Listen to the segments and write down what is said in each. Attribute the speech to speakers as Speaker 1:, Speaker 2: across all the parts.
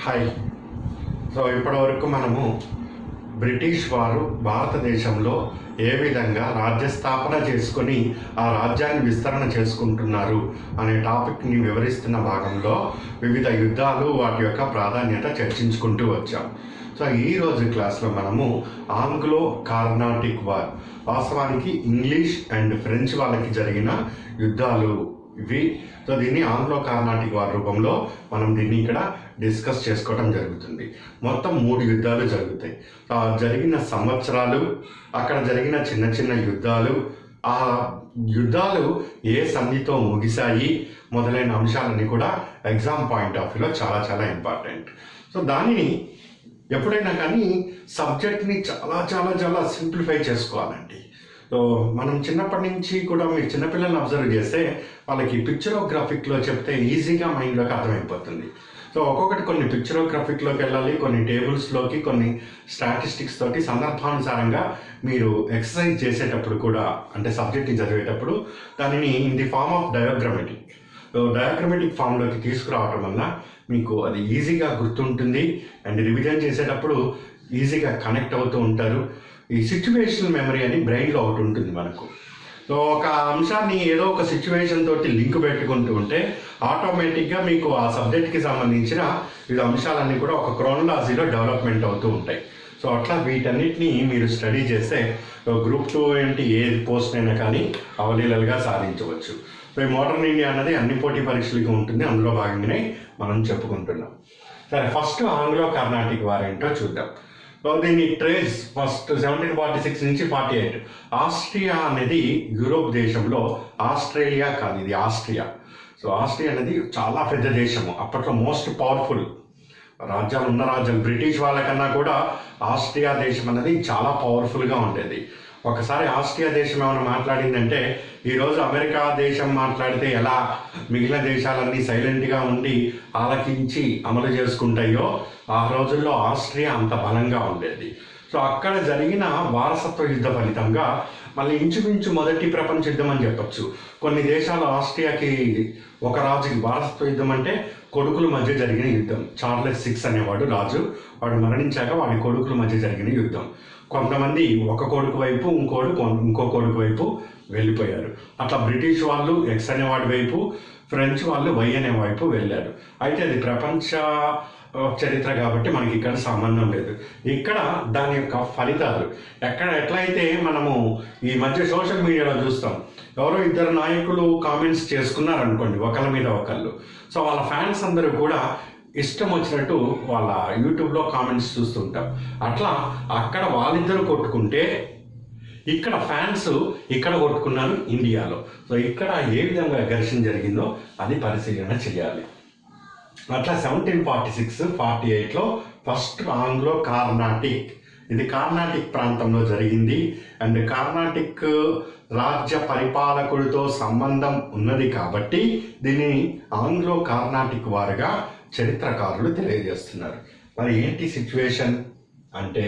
Speaker 1: hi so ఇప్పటివరకు మనము British వారు భారతదేశంలో ఏ విధంగా రాజ్య స్థాపన చేసుకొని ఆ రాజ్యాన్ని విస్తరణ చేసుకుంటున్నారు అనే టాపిక్ని వివరిస్తున్న భాగంలో వివిధ యుద్ధాలు వాటి యొక్క ప్రాధాన్యత చర్చించుకుంటూ వచ్చాం సో ఈ రోజు క్లాస్లో మనము ఆంగ్లో కార్నాటిక్ వార్ వాస్తవానికి ఇంగ్లీష్ అండ్ ఫ్రెంచ్ వాళ్ళకి జరిగిన యుద్ధాలు ఇవి సో దీన్ని ఆంగ్లో కార్నాటిక్ వార్ రూపంలో మనం దీన్ని ఇక్కడ డిస్కస్ చేసుకోవడం జరుగుతుంది మొత్తం మూడు యుద్ధాలు జరుగుతాయి ఆ జరిగిన సంవత్సరాలు అక్కడ జరిగిన చిన్న చిన్న యుద్ధాలు ఆ యుద్ధాలు ఏ సంధితో ముగిశాయి మొదలైన అంశాలన్నీ కూడా ఎగ్జామ్ పాయింట్ ఆఫ్ వ్యూలో చాలా చాలా ఇంపార్టెంట్ సో దానిని ఎప్పుడైనా కానీ సబ్జెక్ట్ని చాలా చాలా చాలా సింప్లిఫై చేసుకోవాలండి సో మనం చిన్నప్పటి నుంచి కూడా మీరు చిన్నపిల్లల్ని అబ్జర్వ్ చేస్తే వాళ్ళకి పిక్చరోగ్రాఫిక్లో చెప్తే ఈజీగా మైండ్లోకి అర్థమైపోతుంది సో ఒక్కొక్కటి కొన్ని పిక్చరోగ్రాఫిక్లోకి వెళ్ళాలి కొన్ని టేబుల్స్లోకి కొన్ని స్టాటిస్టిక్స్ తోటి సందర్భానుసారంగా మీరు ఎక్సర్సైజ్ చేసేటప్పుడు కూడా అంటే సబ్జెక్ట్ని చదివేటప్పుడు దానిని in the form of diagrammatic diagrammatic ఫామ్లోకి తీసుకురావడం వల్ల మీకు అది ఈజీగా గుర్తుంటుంది అండ్ రివిజన్ చేసేటప్పుడు ఈజీగా కనెక్ట్ అవుతూ ఉంటారు ఈ సిచ్యువేషనల్ మెమరీ అని బ్రెయిన్లో ఒకటి ఉంటుంది మనకు సో ఒక అంశాన్ని ఏదో ఒక సిచ్యువేషన్ తోటి లింక్ పెట్టుకుంటూ ఉంటే ఆటోమేటిక్గా మీకు ఆ సబ్జెక్ట్కి సంబంధించిన వివిధ అంశాలన్నీ కూడా ఒక క్రోనలాజీలో డెవలప్మెంట్ అవుతూ ఉంటాయి సో అట్లా వీటన్నిటిని మీరు స్టడీ చేస్తే గ్రూప్ టూ ఏంటి ఏ పోస్ట్ అయినా కానీ అవలీలలుగా సాధించవచ్చు సో ఈ మోడర్న్ ఇండియా అనేది అన్ని పోటీ పరీక్షలకి ఉంటుంది అందులో భాగంగానే మనం చెప్పుకుంటున్నాం సరే ఫస్ట్ ఆంగ్లో కర్ణాటిక్ వార్ ఏంటో చూద్దాం సో దీని trace first seventeen forty six నుంచి ఫార్టీ ఎయిట్ ఆస్ట్రియా అనేది యూరోప్ దేశంలో ఆస్ట్రేలియా కాదు ఇది ఆస్ట్రియా సో ఆస్ట్రియా అనేది చాలా పెద్ద దేశము అప్పట్లో మోస్ట్ పవర్ఫుల్ రాజ్యాలు ఉన్న రాజ్యాలు బ్రిటిష్ వాళ్ళకన్నా కూడా ఆస్ట్రియా దేశం అనేది చాలా పవర్ఫుల్గా ఉండేది ఒకసారి ఆస్ట్రియా దేశం ఏమైనా మాట్లాడిందంటే ఈరోజు అమెరికా దేశం మాట్లాడితే ఎలా మిగిలిన దేశాలన్నీ సైలెంట్గా ఉండి ఆలకించి అమలు చేసుకుంటాయో ఆ రోజుల్లో ఆస్ట్రియా అంత బలంగా ఉండేది సో అక్కడ జరిగిన వారసత్వ యుద్ధ ఫలితంగా మళ్ళీ ఇంచుమించు మొదటి ప్రపంచ యుద్ధం అని చెప్పొచ్చు కొన్ని దేశాలు ఆస్ట్రియాకి ఒక రాజుకి వారసత్వ యుద్ధం అంటే కొడుకుల మధ్య జరిగిన యుద్ధం చార్లెస్ సిక్స్ అనేవాడు రాజు వాడు మరణించాక వాడి కొడుకుల మధ్య జరిగిన యుద్ధం కొంతమంది ఒక కొడుకు వైపు ఇంకోడు కొన్- ఇంకో కొడుకు వైపు వెళ్ళిపోయారు అట్లా బ్రిటిష్ వాళ్ళు ఎక్స్ అనేవాడి వైపు ఫ్రెంచ్ వాళ్ళు వై అనే వైపు వెళ్ళారు అయితే అది ప్రపంచ ఆ, చరిత్ర కాబట్టి మనకి ఇక్కడ సంబంధం లేదు ఇక్కడ దాని యొక్క ఫలితాలు ఎక్కడ ఎట్లయితే మనము ఈ మధ్య సోషల్ మీడియాలో చూస్తాం ఎవరో ఇద్దరు నాయకులు కామెంట్స్ చేసుకున్నారు అనుకోండి ఒకళ్ళ మీద ఒకళ్ళు సో వాళ్ళ ఫ్యాన్స్ అందరూ కూడా ఇష్టం వచ్చినట్టు వాళ్ళ యూట్యూబ్లో కామెంట్స్ చూస్తుంటాం అట్లా అక్కడ వాళ్ళిద్దరు కొట్టుకుంటే ఇక్కడ ఫ్యాన్స్ ఇక్కడ కొట్టుకున్నారు ఇండియాలో సో ఇక్కడ ఏ విధంగా ఘర్షణ జరిగిందో అది పరిశీలన చేయాలి అట్లా సెవెంటీన్ ఫార్టీ సిక్స్ ఫార్టీ ఎయిట్లో ఫస్ట్ ఆంగ్లో కార్నాటిక్ ఇది కార్నాటిక్ ప్రాంతంలో జరిగింది అండ్ కార్నాటిక్ రాజ్య పరిపాలకుడితో సంబంధం ఉన్నది కాబట్టి దీన్ని ఆంగ్లో కార్నాటిక్ వారుగా చరిత్రకారులు తెలియజేస్తున్నారు మరి ఏంటి సిచ్యువేషన్ అంటే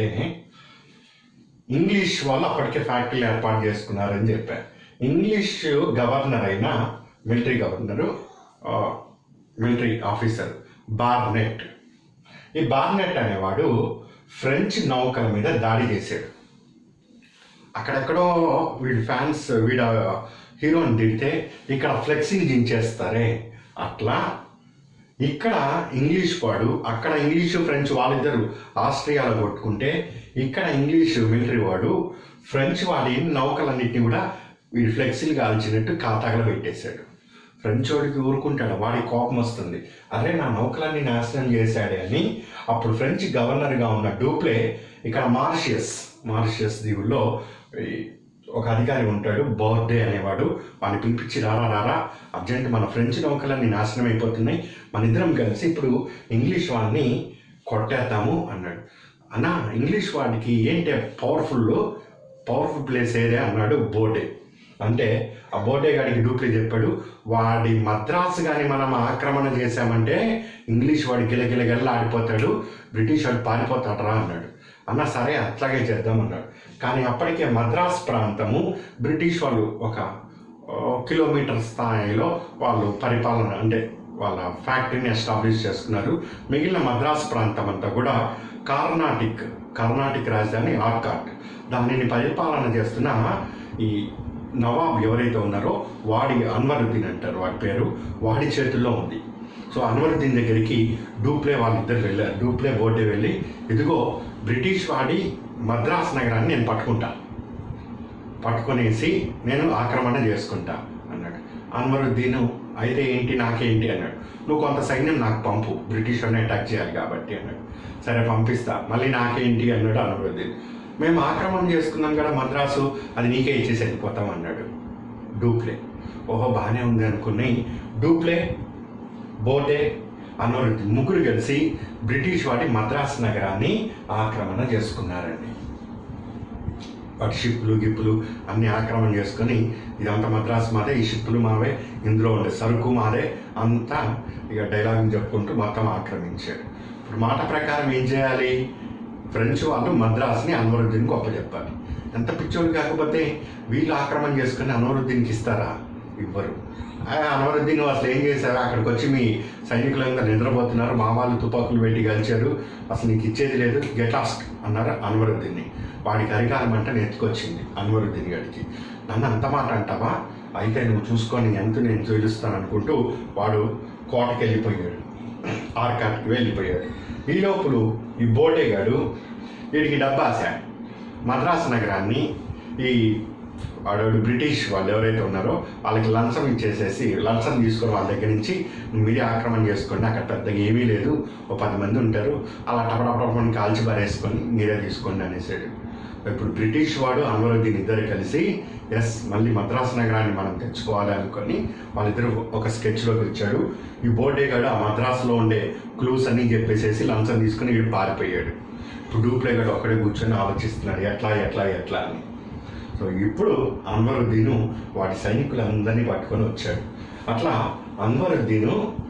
Speaker 1: ఇంగ్లీష్ వాళ్ళు అప్పటికే ఫ్యాక్టరీలు ఏర్పాటు చేసుకున్నారని చెప్పారు ఇంగ్లీష్ గవర్నర్ అయిన మిలిటరీ గవర్నరు ఆ, మిలిటరీ ఆఫీసర్ బార్నెట్ ఈ బార్నెట్ అనేవాడు ఫ్రెంచ్ నౌకల మీద దాడి చేశాడు అక్కడెక్కడో వీడి ఫ్యాన్స్ వీడ హీరోని తిడితే ఇక్కడ ఫ్లెక్సీని దించేస్తారే అట్లా ఇక్కడ ఇంగ్లీష్ వాడు అక్కడ ఇంగ్లీషు ఫ్రెంచ్ వాళ్ళిద్దరు ఆస్ట్రియాలో కొట్టుకుంటే ఇక్కడ ఇంగ్లీష్ మిలిటరీ వాడు ఫ్రెంచ్ వాడి నౌకలన్నింటినీ కూడా వీడి ఫ్లెక్సీలు కాల్చినట్టు ఖాతాగా పెట్టేశాడు ఫ్రెంచ్ వాడికి ఊరుకుంటాడు వాడి కోపం వస్తుంది అరే నా నౌకలన్నీ నాశనం చేశాడే అని అప్పుడు ఫ్రెంచ్ గవర్నర్గా ఉన్న డూప్లే ఇక్కడ మార్షియస్ మార్షియస్ దీవుల్లో ఈ ఒక అధికారి ఉంటాడు బోర్డే అనేవాడు వాడిని పిలిపించి రారా రారా అర్జెంట్ మన ఫ్రెంచ్ నౌకలన్నీ నాశనం అయిపోతున్నాయి మన ఇద్దరం కలిసి ఇప్పుడు ఇంగ్లీష్ వాడిని కొట్టేద్దాము అన్నాడు అన్న ఇంగ్లీష్ వాడికి ఏంటి పవర్ఫుల్ పవర్ఫుల్ ప్లేస్ ఏదే అన్నాడు బోర్డే అంటే ఆ బోర్డే గాడికి డూప్లీ చెప్పాడు వాడి మద్రాసు కానీ మనం ఆక్రమణ చేశామంటే ఇంగ్లీష్ వాడి గిలగిలగల్లా ఆడిపోతాడు బ్రిటిష్ వాడు పారిపోతాడరా అన్నాడు అన్న సరే అట్లాగే చేద్దాం అన్నాడు కానీ అప్పటికే మద్రాస్ ప్రాంతము బ్రిటిష్ వాళ్ళు ఒక ఆ, కిలోమీటర్ స్థాయిలో వాళ్ళు పరిపాలన అంటే వాళ్ళ ఫ్యాక్టరీని ఎస్టాబ్లిష్ చేసుకున్నారు మిగిలిన మద్రాస్ ప్రాంతం అంతా కూడా కర్ణాటిక్ కర్ణాటిక్ రాజధాని ఆర్కాట్ దానిని పరిపాలన చేస్తున్న ఈ నవాబ్ ఎవరైతే ఉన్నారో వాడి అన్వరుద్దీన్ అంటారు వాడి పేరు వాడి చేతుల్లో ఉంది సో అన్వరుద్దీన్ దగ్గరికి డూప్లే వాళ్ళిద్దరు వెళ్ళారు డూప్లే బోర్డే వెళ్ళి ఇదిగో బ్రిటిష్ వాడి మద్రాస్ నగరాన్ని నేను పట్టుకుంటా పట్టుకొనేసి నేను ఆక్రమణ చేసుకుంటా అన్నాడు అన్వరుద్దీన్ అయితే ఏంటి నాకేంటి అన్నాడు నువ్వు కొంత సైన్యం నాకు పంపు బ్రిటిష్ వాడిని అటాక్ చేయాలి కాబట్టి అన్నాడు సరే పంపిస్తా మళ్ళీ నాకేంటి అన్నాడు అన్వరుద్దీన్ మేము ఆక్రమణ చేసుకున్నాం కదా మద్రాసు అది నీకే ఇచ్చేసి వెళ్ళిపోతాం అన్నాడు డూప్లే ఓహో బాగానే ఉంది అనుకుని డూప్లే బోటే అన్వరుద్దీన్ ముగ్గురు కలిసి బ్రిటిష్ వాడి మద్రాస్ నగరాన్ని ఆక్రమణ చేసుకున్నారండి వాటి షిప్పులు గిప్పులు అన్ని ఆక్రమణ చేసుకొని ఇదంతా మద్రాసు మాదే ఈ షిప్పులు మావే ఇందులో ఉండే సరుకు మాదే అంతా ఇక డైలాగ్ చెప్పుకుంటూ మొత్తం ఆక్రమించాడు ఇప్పుడు మాట ప్రకారం ఏం చేయాలి ఫ్రెంచ్ వాళ్ళు మద్రాసుని అన్వరుద్దీన్కి ఒప్పచెప్పాలి ఎంత పిచ్చోడు కాకపోతే వీళ్ళు ఆక్రమణ చేసుకుని అన్వరుద్దీన్కి ఇస్తారా ఇవ్వరు ఆ అన్వరుద్దీన్ అసలు ఏం చేశారు అక్కడికి వచ్చి మీ సైనికులంతా నిద్రపోతున్నారు మా వాళ్ళు తుపాకులు పెట్టి కలిచారు అసలు నీకు ఇచ్చేది లేదు గెట్ లాస్ట్ అన్నారు అన్వరుద్దీన్ని వాడికి అధికారం అంటే నెత్తుకొచ్చింది అన్వరుద్దీన్ గారికి నన్ను అంత మాట అంటావా అయితే నువ్వు చూసుకొని ఎంత నేను చూపిస్తాను అనుకుంటూ వాడు కోటకి వెళ్ళిపోయాడు ఆర్కాట్కి వెళ్ళిపోయాడు ఈ లోపులు ఈ బోటేగాడు వీడికి డబ్బాస మద్రాసు నగరాన్ని ఈ వాడు బ్రిటిష్ వాళ్ళు ఎవరైతే ఉన్నారో వాళ్ళకి లంచం ఇచ్చేసేసి లంచం తీసుకొని వాళ్ళ దగ్గర నుంచి మీరే ఆక్రమణ చేసుకోండి అక్కడ పెద్దగా ఏమీ లేదు ఓ పది మంది ఉంటారు అలా టపటపటమని కాల్చి పారేసుకొని మీరే తీసుకోండి అనేసాడు ఇప్పుడు బ్రిటిష్ వాడు అన్వరుద్దీన్ ఇద్దరు కలిసి ఎస్ మళ్ళీ మద్రాసు నగరాన్ని మనం తెచ్చుకోవాలి అనుకొని వాళ్ళిద్దరు ఒక స్కెచ్లోకి వచ్చాడు ఈ బోర్డేగాడు ఆ మద్రాసులో ఉండే క్లూస్ అన్నీ చెప్పేసేసి లంచం తీసుకుని వీడు పారిపోయాడు ఇప్పుడు డూప్లేగాడు ఒక్కడే కూర్చొని ఆలోచిస్తున్నాడు ఎట్లా ఎట్లా ఎట్లా అని సో ఇప్పుడు అన్వరుద్దీను వాడి సైనికులందరినీ పట్టుకొని వచ్చాడు అట్లా అన్వరుద్దీను